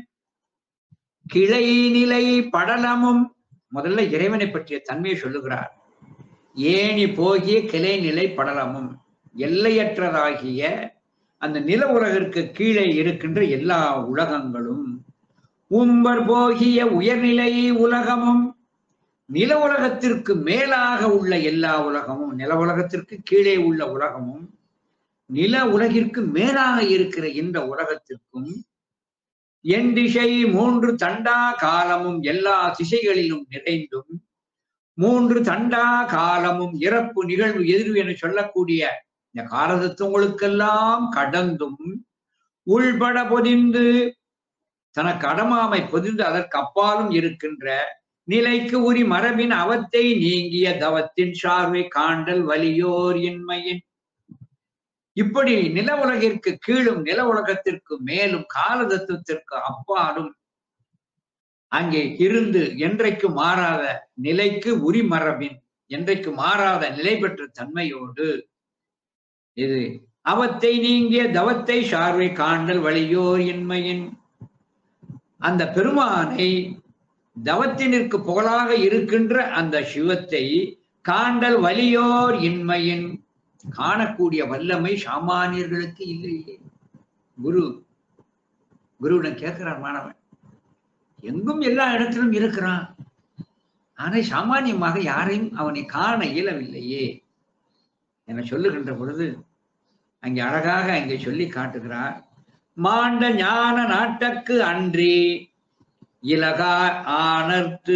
கிளை நிலை படலமும் முதல்ல இறைவனை பற்றிய தன்மையை சொல்லுகிறார் ஏணி போகிய கிளை நிலை படலமும் எல்லையற்றதாகிய அந்த நில உலகிற்கு கீழே இருக்கின்ற எல்லா உலகங்களும் உம்பர் போகிய உயர்நிலை உலகமும் நில உலகத்திற்கு மேலாக உள்ள எல்லா உலகமும் நில உலகத்திற்கு கீழே உள்ள உலகமும் நில உலகிற்கு மேலாக இருக்கிற இந்த உலகத்திற்கும் என் திசை மூன்று தண்டா காலமும் எல்லா திசைகளிலும் நிறைந்தும் மூன்று தண்டா காலமும் இறப்பு நிகழ்வு எதிர்வு என சொல்லக்கூடிய இந்த காலதத்துவங்களுக்கெல்லாம் கடந்தும் உள்பட பொதிந்து தனக்கு அடமாமை பொதிந்து அதற்கு அப்பாலும் இருக்கின்ற நிலைக்கு உரி மரபின் அவத்தை நீங்கிய தவத்தின் சார்வை காண்டல் வலியோர் இன்மையின் இப்படி நில உலகிற்கு கீழும் நில உலகத்திற்கு மேலும் கால தத்துவத்திற்கு அப்பாலும் அங்கே இருந்து என்றைக்கு மாறாத நிலைக்கு உரிமரபின் என்றைக்கு மாறாத நிலை பெற்ற தன்மையோடு இது அவத்தை நீங்கிய தவத்தை சார்வை காண்டல் வழியோர் இன்மையின் அந்த பெருமானை தவத்தினிற்கு புகழாக இருக்கின்ற அந்த சிவத்தை காண்டல் வலியோர் இன்மையின் காணக்கூடிய வல்லமை சாமானியர்களுக்கு இல்லையே குரு குருவிடம் கேட்கிறார் மாணவன் எங்கும் எல்லா இடத்திலும் இருக்கிறான் ஆனா சாமானியமாக யாரையும் அவனை காண இயலவில்லையே என சொல்லுகின்ற பொழுது அங்கே அழகாக அங்கே சொல்லி காட்டுகிறார் மாண்ட ஞான நாட்டக்கு அன்றி இலகா ஆனர்த்து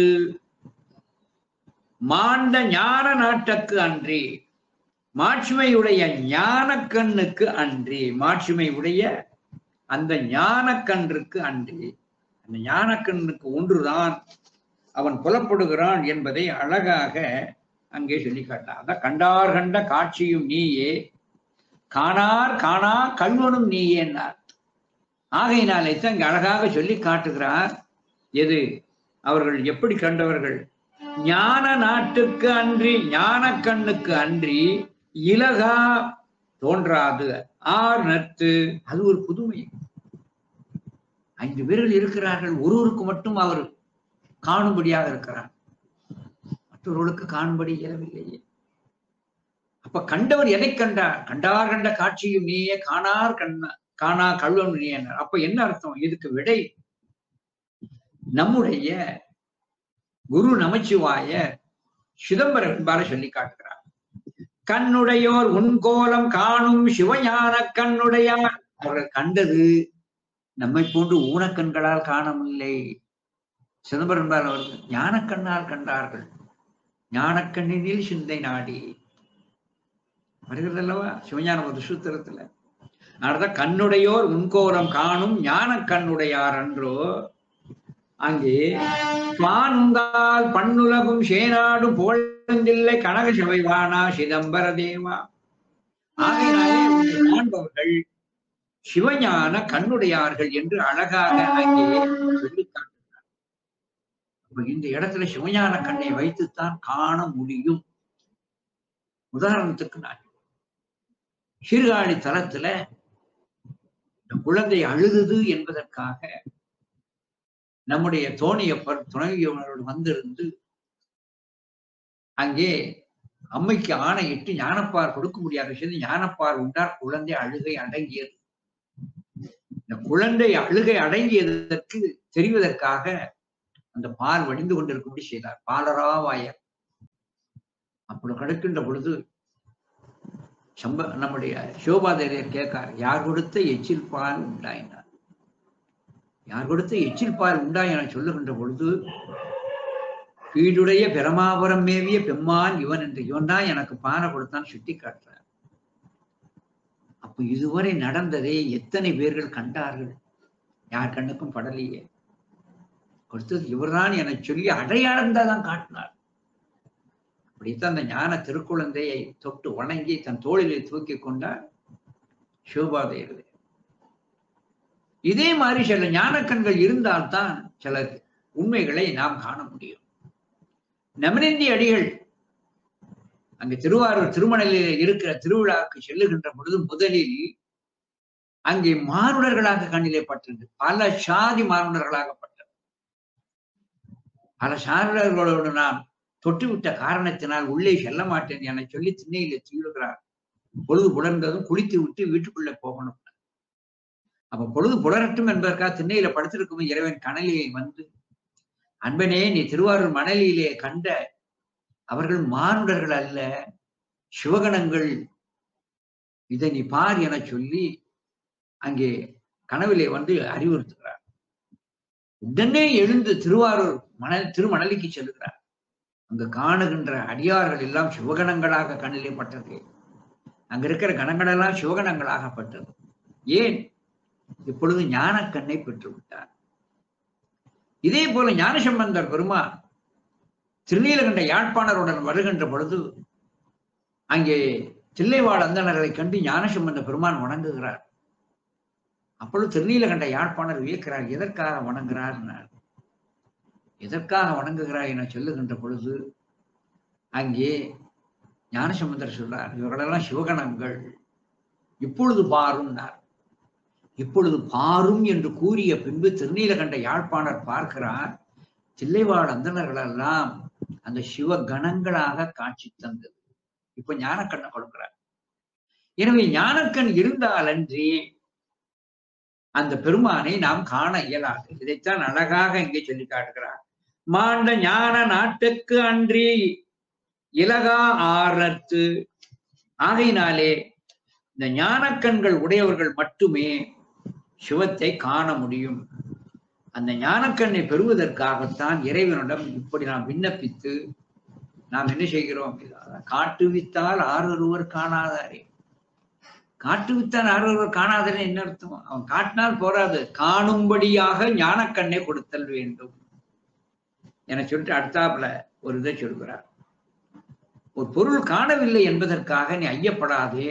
மாண்ட ஞான நாட்டக்கு அன்றி மாட்சிமையுடைய ஞான கண்ணுக்கு அன்றி மாட்சிமை உடைய அந்த ஞான கன்றுக்கு அன்றி அந்த ஞான கண்ணுக்கு ஒன்றுதான் அவன் புலப்படுகிறான் என்பதை அழகாக அங்கே சொல்லி காட்டான் அதான் கண்டார் கண்ட காட்சியும் நீயே காணார் காணா கல்வனும் நீயேன்னார் ஆகையினாலே தான் இங்க அழகாக சொல்லி காட்டுகிறார் எது அவர்கள் எப்படி கண்டவர்கள் ஞான நாட்டுக்கு அன்றி ஞான கண்ணுக்கு அன்றி இலகா தோன்றாது ஆர் நத்து அது ஒரு புதுமை ஐந்து பேர்கள் இருக்கிறார்கள் ஒருவருக்கு மட்டும் அவர் காணும்படியாக இருக்கிறார் மற்றவர்களுக்கு காணும்படி இயலவில்லையே அப்ப கண்டவர் எதை கண்டார் கண்டார் கண்ட காட்சியும் நீயே காணார் கண்ண காணா கல்வன் நீ என்றார் அப்ப என்ன அர்த்தம் இதுக்கு விடை நம்முடைய குரு நமச்சிவாய சிதம்பரம் என்பார சொல்லி காட்டுகிறார் கண்ணுடையோர் உன்கோலம் காணும் சிவஞான கண்ணுடையார் அவர்கள் கண்டது நம்மை போன்று ஊனக்கண்களால் காணவில்லை சிதம்பரம் என்பார் அவர்கள் ஞானக்கண்ணால் கண்டார்கள் ஞானக்கண்ணினில் சிந்தை நாடி வருகிறது அல்லவா சிவஞான ஒரு சூத்திரத்துல அதனாலதான் கண்ணுடையோர் உன்கோலம் காணும் ஞான கண்ணுடையார் அன்றோ அங்கே பானுந்தால் பண்ணுலகும் சேனாடும் புகழ்ந்தில்லை கனக சபைவானா சிதம்பர தேவா ஆகையினாலே உன்னை காண்பவர்கள் சிவஞான கண்ணுடையார்கள் என்று அழகாக அங்கே சொல்லி காட்டுகிறார் அப்ப இந்த இடத்துல சிவஞான கண்ணை வைத்துத்தான் காண முடியும் உதாரணத்துக்கு நான் சீர்காழி தலத்துல இந்த குழந்தை அழுகுது என்பதற்காக நம்முடைய தோணியப்பர் துணைவியவனோடு வந்திருந்து அங்கே அம்மைக்கு ஆணையிட்டு ஞானப்பார் கொடுக்க முடியாத விஷயத்தை ஞானப்பார் உண்டார் குழந்தை அழுகை அடங்கியது இந்த குழந்தை அழுகை அடங்கியதற்கு தெரிவதற்காக அந்த பால் வடிந்து கொண்டிருக்கும்படி செய்தார் பாலராவாயர் அப்படி கிடக்கின்ற பொழுது சம்ப நம்முடைய சிவபாதையர் கேட்கார் யார் கொடுத்த எச்சில் பால் உண்டாயினார் யார் கொடுத்த எச்சில் பால் உண்டாய் என சொல்லுகின்ற பொழுது கீழுடைய பிரமாபுரம் மேவிய பெம்மான் இவன் என்று இவன் தான் எனக்கு பானை கொடுத்தான் சுட்டி காட்டுறார் அப்ப இதுவரை நடந்ததை எத்தனை பேர்கள் கண்டார்கள் யார் கண்ணுக்கும் படலையே கொடுத்தது இவர்தான் என சொல்லி அடையாளம் தான் காட்டினார் அப்படித்தான் அந்த ஞான திருக்குழந்தையை தொட்டு வணங்கி தன் தோளிலே தூக்கி கொண்டார் சிவபாதையர் இதே மாதிரி சில ஞானக்கண்கள் இருந்தால்தான் சில உண்மைகளை நாம் காண முடியும் நமனிந்தி அடிகள் அங்கு திருவாரூர் திருமணலில் இருக்கிற திருவிழாவுக்கு செல்லுகின்ற பொழுது முதலில் அங்கே மானுடர்களாக கண்ணிலே பட்டது பல சாதி மானுடர்களாக பட்டது பல சாருடர்களோடு நான் தொட்டுவிட்ட காரணத்தினால் உள்ளே செல்ல மாட்டேன் என சொல்லி திண்ணையில தீவிடுகிறார் பொழுது புலர்ந்ததும் குளித்து விட்டு வீட்டுக்குள்ள போகணும் அப்ப பொழுது புலரட்டும் என்பதற்காக திண்ணையில படுத்திருக்கும் இறைவன் கனலியை வந்து அன்பனே நீ திருவாரூர் மணலியிலே கண்ட அவர்கள் மானுடர்கள் அல்ல சிவகணங்கள் இதை நீ பார் என சொல்லி அங்கே கனவிலே வந்து அறிவுறுத்துகிறார் உடனே எழுந்து திருவாரூர் மணல் திருமணலிக்கு செல்கிறார் அங்கு காணுகின்ற அடியார்கள் எல்லாம் சிவகணங்களாக கண்ணிலே பட்டது அங்க இருக்கிற கணங்கள் எல்லாம் சிவகணங்களாகப்பட்டது ஏன் இப்பொழுது ஞானக்கண்ணை பெற்று விட்டார் இதே போல ஞானசம்பந்தர் பெருமான் திருநீலகண்ட யாழ்ப்பாணருடன் வருகின்ற பொழுது அங்கே தில்லைவாழ் அந்தணர்களை கண்டு ஞானசம்பந்த பெருமான் வணங்குகிறார் அப்பொழுது திருநீலகண்ட யாழ்ப்பாணர் வியக்கிறார் எதற்காக வணங்குகிறார் எதற்காக வணங்குகிறார் என சொல்லுகின்ற பொழுது அங்கே ஞானசம்பந்தர் சொல்றார் இவர்களெல்லாம் சிவகணங்கள் இப்பொழுது பாருன்னார் இப்பொழுது பாரும் என்று கூறிய பின்பு திருநீலகண்ட யாழ்ப்பாணர் பார்க்கிறார் தில்லைவாழ் அந்தணர்களெல்லாம் அந்த சிவ கணங்களாக காட்சி தந்தது இப்ப ஞானக்கண்ணை கொடுக்கிறார் எனவே ஞானக்கண் இருந்தால் அன்றி அந்த பெருமானை நாம் காண இயலாது இதைத்தான் அழகாக இங்கே சொல்லி காட்டுகிறார் மாண்ட ஞான நாட்டுக்கு அன்றி இலகா ஆரத்து ஆகையினாலே இந்த ஞானக்கண்கள் உடையவர்கள் மட்டுமே சிவத்தை காண முடியும் அந்த ஞானக்கண்ணை பெறுவதற்காகத்தான் இறைவனிடம் இப்படி நாம் விண்ணப்பித்து நாம் என்ன செய்கிறோம் காட்டுவித்தால் ஆரொருவர் காணாதாரே காட்டுவித்தால் ஆரொருவர் காணாதரே என்ன அர்த்தம் அவன் காட்டினால் போராது காணும்படியாக ஞானக்கண்ணை கொடுத்தல் வேண்டும் என சொல்லிட்டு அடுத்தாப்புல ஒரு இதை சொல்கிறார் ஒரு பொருள் காணவில்லை என்பதற்காக நீ ஐயப்படாதே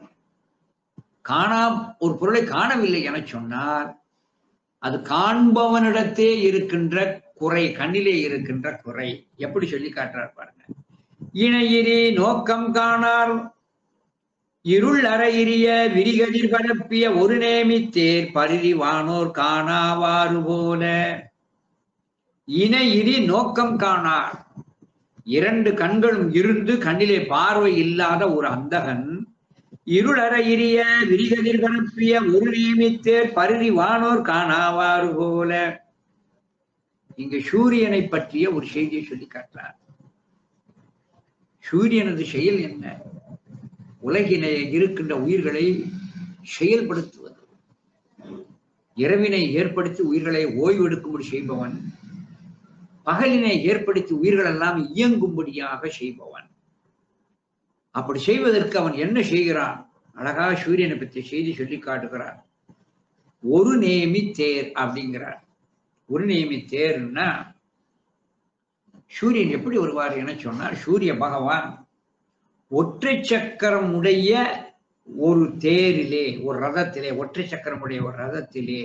காணாம் ஒரு பொருளை காணவில்லை என சொன்னால் அது காண்பவனிடத்தே இருக்கின்ற குறை கண்ணிலே இருக்கின்ற குறை எப்படி சொல்லி காட்டுறார் பாருங்க இணையிரி நோக்கம் காணார் இருள் அறையிரிய விரிகதிர் பரப்பிய ஒரு நேமித்தேர் பரிதி வானோர் காணாவாறு போல இணையிரி நோக்கம் காணார் இரண்டு கண்களும் இருந்து கண்ணிலே பார்வை இல்லாத ஒரு அந்தகன் இருளறையிரிய விரிகதிர் கணப்பிய ஒரு நியமித்தேர் பருதி வானோர் காணாவாறு போல இங்கு சூரியனை பற்றிய ஒரு செய்தியை சொல்லி காட்டுறார் சூரியனது செயல் என்ன உலகினை இருக்கின்ற உயிர்களை செயல்படுத்துவது இரவினை ஏற்படுத்தி உயிர்களை ஓய்வெடுக்கும்படி செய்பவன் பகலினை ஏற்படுத்தி உயிர்கள் எல்லாம் இயங்கும்படியாக செய்பவன் அப்படி செய்வதற்கு அவன் என்ன செய்கிறான் அழகா சூரியனை பற்றி செய்தி சொல்லி காட்டுகிறார் ஒரு நேமி தேர் அப்படிங்கிறார் ஒரு நேமி தேர்னா சூரியன் எப்படி வருவார் என சொன்னார் சூரிய பகவான் ஒற்றை சக்கரம் உடைய ஒரு தேரிலே ஒரு ரதத்திலே ஒற்றை சக்கரம் உடைய ஒரு ரதத்திலே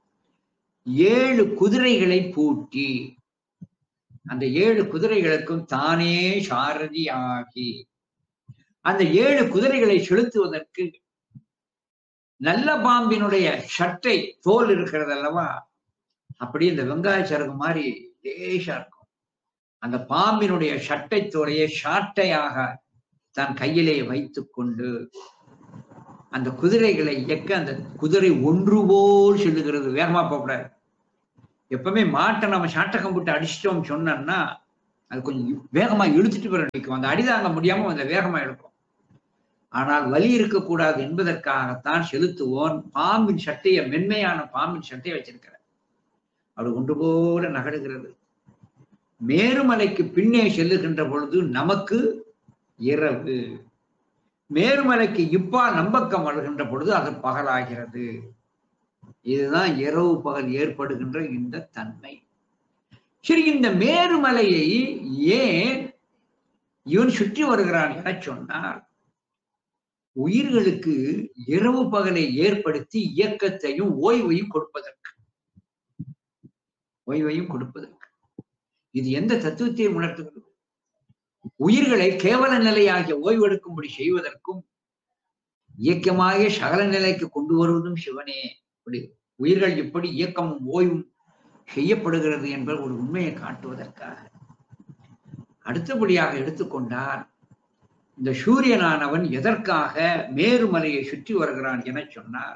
ஏழு குதிரைகளை பூட்டி அந்த ஏழு குதிரைகளுக்கும் தானே சாரதி ஆகி அந்த ஏழு குதிரைகளை செலுத்துவதற்கு நல்ல பாம்பினுடைய சட்டை தோல் இருக்கிறது அல்லவா அப்படி இந்த வெங்காய சரகு மாதிரி லேசா இருக்கும் அந்த பாம்பினுடைய சட்டை தோலையை சாட்டையாக தன் கையிலே வைத்துக் கொண்டு அந்த குதிரைகளை இயக்க அந்த குதிரை ஒன்று போல் செல்லுகிறது வேகமா போகக்கூடாது எப்பவுமே மாட்டை நம்ம சாட்டகம் போட்டு அடிச்சிட்டோம் சொன்னோம்னா அது கொஞ்சம் வேகமா இழுத்துட்டு போற நிற்கும் அந்த அடிதாங்க முடியாம அந்த வேகமா எடுக்கும் ஆனால் வலி இருக்கக்கூடாது என்பதற்காகத்தான் செலுத்துவோன் பாம்பின் சட்டையை மென்மையான பாம்பின் சட்டையை வச்சிருக்கிறார் அவர் ஒன்று போல நகடுகிறது மேருமலைக்கு பின்னே செல்லுகின்ற பொழுது நமக்கு இரவு மேருமலைக்கு இப்பா நம்பக்கம் வருகின்ற பொழுது அது பகலாகிறது இதுதான் இரவு பகல் ஏற்படுகின்ற இந்த தன்மை சரி இந்த மேருமலையை ஏன் இவன் சுற்றி வருகிறான் என சொன்னார் உயிர்களுக்கு இரவு பகலை ஏற்படுத்தி இயக்கத்தையும் ஓய்வையும் கொடுப்பதற்கு ஓய்வையும் கொடுப்பதற்கு இது எந்த தத்துவத்தை உணர்த்துகிறது உயிர்களை கேவல நிலையாகிய ஓய்வெடுக்கும்படி செய்வதற்கும் இயக்கமாக சகல நிலைக்கு கொண்டு வருவதும் சிவனே இப்படி உயிர்கள் எப்படி இயக்கமும் ஓய்வும் செய்யப்படுகிறது என்பது ஒரு உண்மையை காட்டுவதற்காக அடுத்தபடியாக எடுத்துக்கொண்டால் இந்த சூரியனானவன் எதற்காக மேருமலையை சுற்றி வருகிறான் என சொன்னார்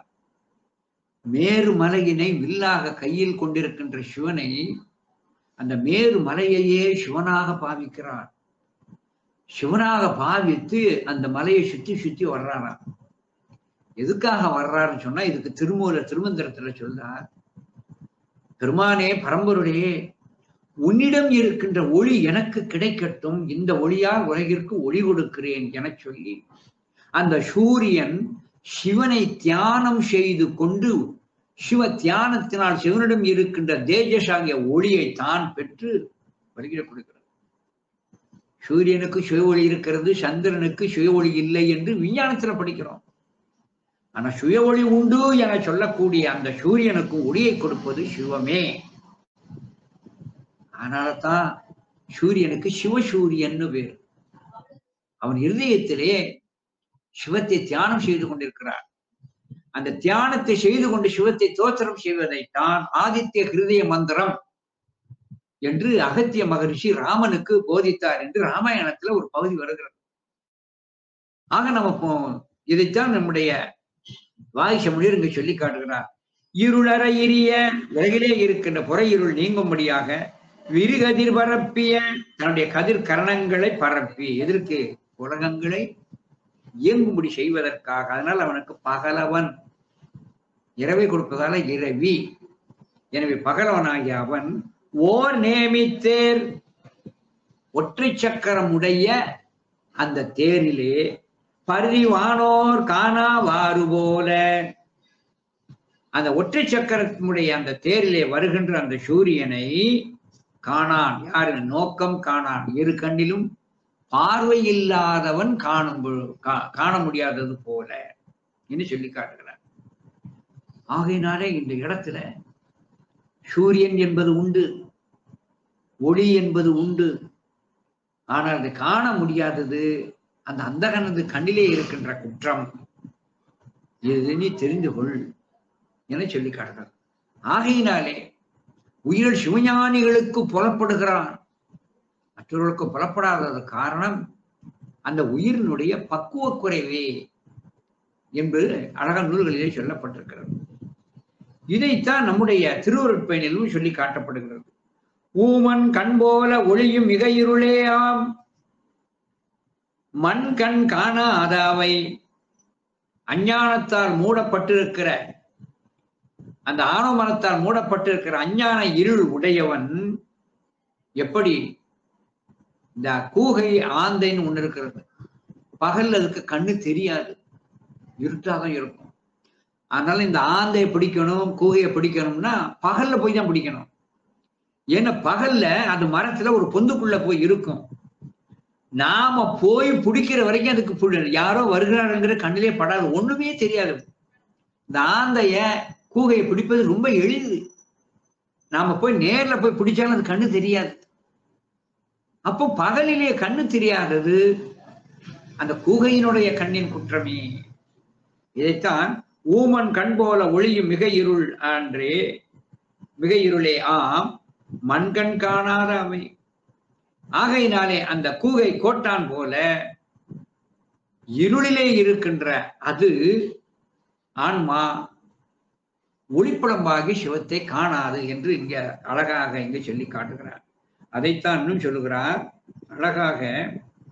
மேருமலையினை வில்லாக கையில் கொண்டிருக்கின்ற சிவனை அந்த மேரு மலையையே சிவனாக பாவிக்கிறான் சிவனாக பாவித்து அந்த மலையை சுத்தி சுத்தி வர்றாராம் எதுக்காக வர்றாருன்னு சொன்னா இதுக்கு திருமூல திருமந்திரத்துல சொல்றார் பெருமானே பரம்பருடைய உன்னிடம் இருக்கின்ற ஒளி எனக்கு கிடைக்கட்டும் இந்த ஒளியால் உலகிற்கு ஒளி கொடுக்கிறேன் என சொல்லி அந்த சூரியன் சிவனை தியானம் செய்து கொண்டு சிவ தியானத்தினால் சிவனிடம் இருக்கின்ற தேஜஸ் ஆகிய ஒளியை தான் பெற்று வருகிற கொடுக்கிறது சூரியனுக்கு சுய ஒளி இருக்கிறது சந்திரனுக்கு சுய ஒளி இல்லை என்று விஞ்ஞானத்துல படிக்கிறோம் ஆனா சுய ஒளி உண்டு என சொல்லக்கூடிய அந்த சூரியனுக்கு ஒளியை கொடுப்பது சிவமே அதனாலதான் சூரியனுக்கு சிவசூரியன்னு பேர் அவன் இருதயத்திலே சிவத்தை தியானம் செய்து கொண்டிருக்கிறார் அந்த தியானத்தை செய்து கொண்டு சிவத்தை தோத்திரம் செய்வதைத்தான் ஆதித்ய ஹிருதய மந்திரம் என்று அகத்திய மகரிஷி ராமனுக்கு போதித்தார் என்று ராமாயணத்துல ஒரு பகுதி வருகிறது ஆக நம்ம இப்போ இதைத்தான் நம்முடைய வாகிஷ முனிவர் இங்க சொல்லி காட்டுகிறார் இருளற எரிய உலகிலே இருக்கின்ற புற இருள் நீங்கும்படியாக விரிகதிர் பரப்பிய தன்னுடைய கதிர் கரணங்களை பரப்பி எதற்கு உலகங்களை இயங்கும்படி செய்வதற்காக அதனால் அவனுக்கு பகலவன் இரவை கொடுப்பதால இரவி எனவே பகலவனாகிய அவன் ஓர் நேமித்தேர் ஒற்றை சக்கரம் உடைய அந்த தேரிலே பரிவானோர் காணாவாறு போல அந்த ஒற்றை சக்கரத்தினுடைய அந்த தேரிலே வருகின்ற அந்த சூரியனை காணான் யாரு நோக்கம் காணான் இரு கண்ணிலும் பார்வை இல்லாதவன் காணும் பொழு- கா- காண முடியாதது போல என்று சொல்லி காட்டுகிறார் ஆகையினாலே இந்த இடத்துல சூரியன் என்பது உண்டு ஒளி என்பது உண்டு ஆனால் அதை காண முடியாதது அந்த அந்தகனது கண்ணிலே இருக்கின்ற குற்றம் இது நீ தெரிந்து கொள் என சொல்லி காட்டுகிறார் ஆகையினாலே உயிர் சிவஞானிகளுக்கு புலப்படுகிறான் மற்றவர்களுக்கு புலப்படாதது காரணம் அந்த உயிரினுடைய பக்குவ குறைவே என்பது அழக நூல்களிலே சொல்லப்பட்டிருக்கிறது இதைத்தான் நம்முடைய திருவருட்பயனிலும் சொல்லி காட்டப்படுகிறது ஊமன் கண் போல ஒளியும் மிக இருளே ஆம் மண் கண் காணாதாவை அஞ்ஞானத்தால் மூடப்பட்டிருக்கிற அந்த ஆணவமனத்தால் மூடப்பட்டிருக்கிற அஞ்ஞான இருள் உடையவன் எப்படி இந்த கூகை ஆந்தைன்னு ஒண்ணு இருக்கிறது பகல்ல அதுக்கு கண்ணு தெரியாது இருட்டாதான் இருக்கும் அதனால இந்த ஆந்தையை பிடிக்கணும் கூகையை பிடிக்கணும்னா பகல்ல போய் தான் பிடிக்கணும் ஏன்னா பகல்ல அது மரத்துல ஒரு பொந்துக்குள்ள போய் இருக்கும் நாம போய் பிடிக்கிற வரைக்கும் அதுக்கு புடி- யாரோ வருகிறாருங்கிற கண்ணிலே படாது ஒண்ணுமே தெரியாது இந்த ஆந்தைய கூகையை பிடிப்பது ரொம்ப எளிது நாம போய் நேர்ல போய் பிடிச்சாலும் அது கண்ணு தெரியாது அப்போ பகலிலே கண்ணு தெரியாதது அந்த கூகையினுடைய கண்ணின் குற்றமே இதைத்தான் ஊமன் கண் போல ஒளியும் மிக இருள் அன்றே மிக இருளே ஆம் மண்கண் காணாத அவை ஆகையினாலே அந்த கூகை கோட்டான் போல இருளிலே இருக்கின்ற அது ஆன்மா ஒளிப்புலம்பாகி சிவத்தை காணாது என்று இங்க அழகாக இங்க சொல்லி காட்டுகிறார் அதைத்தான் இன்னும் சொல்லுகிறார் அழகாக